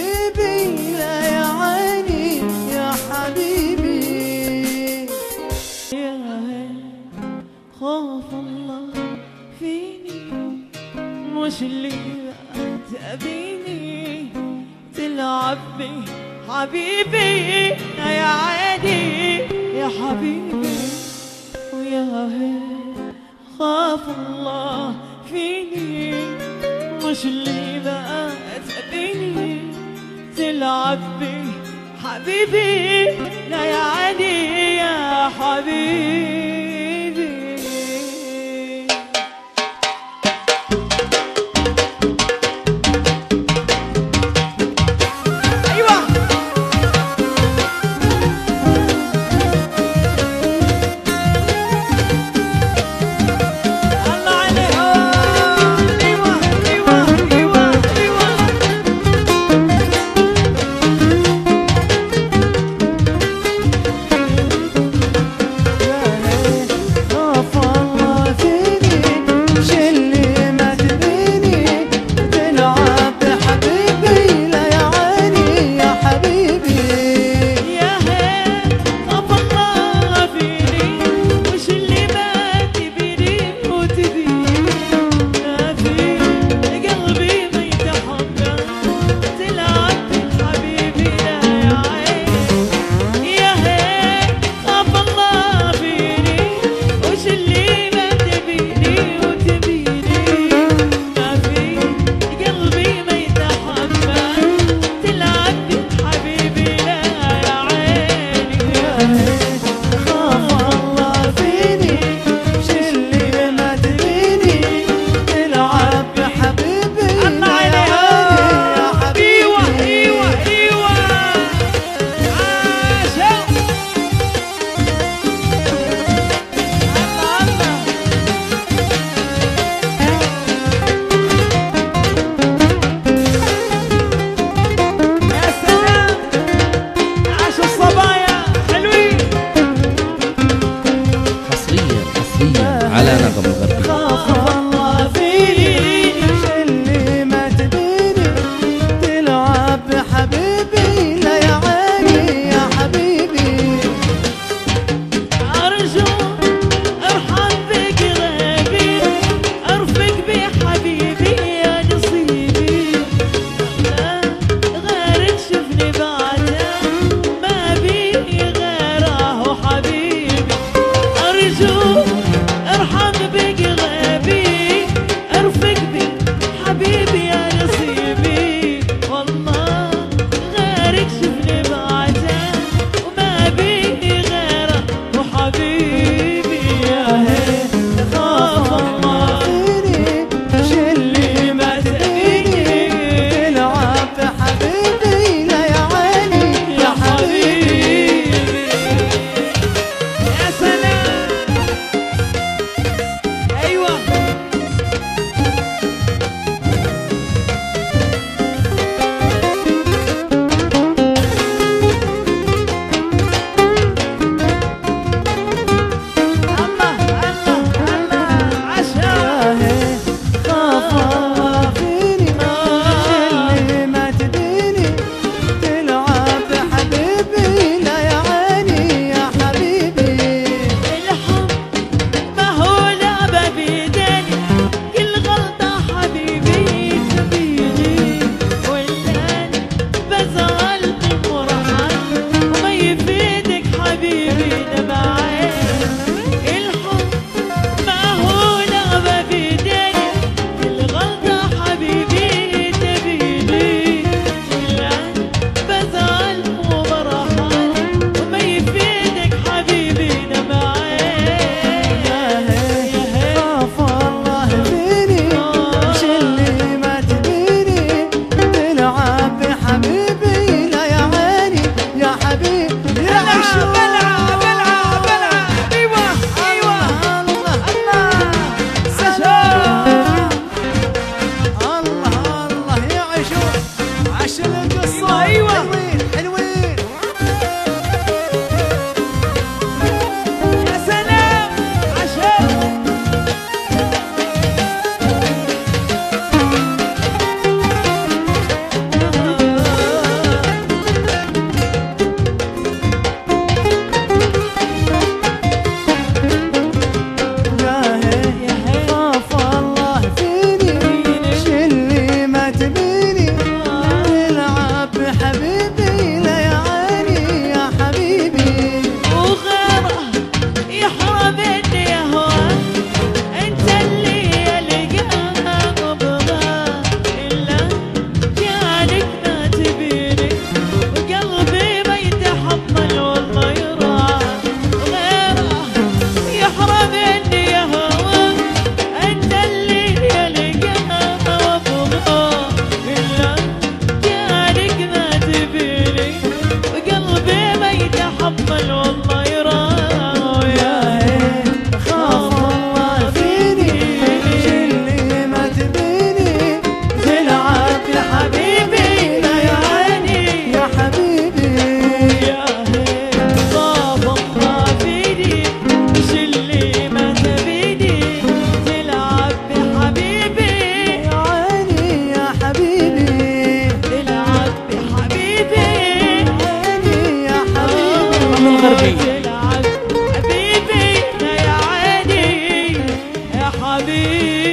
حبيبي لا يا عيني يا حبيبي يا خاف الله فيني مش اللي تبيني تلعب بي حبيبي يا عيني يا حبيبي ويا خاف الله فيني مش اللي بقى تبيني تلعب بي حبيبي لا يا عيني يا حبيبي ايوه الله عليهم ايوه ايوه ايوه ايوه خاف الله فيني مش اللي ما تبيني تلعب بحبيبي لا يا عيني يا حبيبي يا هيك خاف الله فيني وش اللي ما تبيني وتبيني ما في قلبي ما يتحمل تلعب حبيبي لا يا عيني يا هيك خاف الله فيني وش اللي ما تبيني وتبيني ما في قلبي ما يتحمل تلعب حبيبي لا يا عيني خاف الله فيني مش اللي ما تبيني تلعب بحبيبي الله لا يا عليها عيني يا ايوه حبيبي ايوه ايوه عاشا الله الله يا سلام عاشوا الصبايا حلوين حصريا حصريا على نغم الغربي خاف الله فيني مش اللي ما تبيني تلعب بحبيبي لا يا عيني يا حبيبي أرجو ارحم بقلبي أرفق بحبيبي يا نصيبي لا غيرك شفني بعده ما بي غيره حبيبي أرجو ارحم بقلبي أرفق بحبيبي يا نصيبي والله غيرك شفني بعده وما بي غيره وحبيبي يا هي خاف الله فيني مش اللي ما تبيني تلعب بحبيبي لا يا عيني يا حبيبي يا سلام ايوه الله الله الله عشان خاف الله فيني مش اللي ما تبيني تلعب بحبيبي لا يا عيني يا حبيبي الحب ما هو لعبة بيديني كل غلطة حبيبي تبيني والآن بزعل من مرحل وما يفيدك حبيبي دمعي الحب ما هو لعبة بيديني كل غلطة حبيبي تبيني والآن بزعل ومرحل وما يفيدك حبيبي دمعي خاف الله فيني مش اللي ما تبيني تلعب بحبيبي لا يا عيني يا حبيبي يا عشوق بلعب بلعب بلعب ايوه ايوه الله الله سلام الله الله يا عشوق عشان القصة أيوة، أيوة. حلوين حلوين يا سلام عشان الغربي حبيبي يا عيني يا حبيبي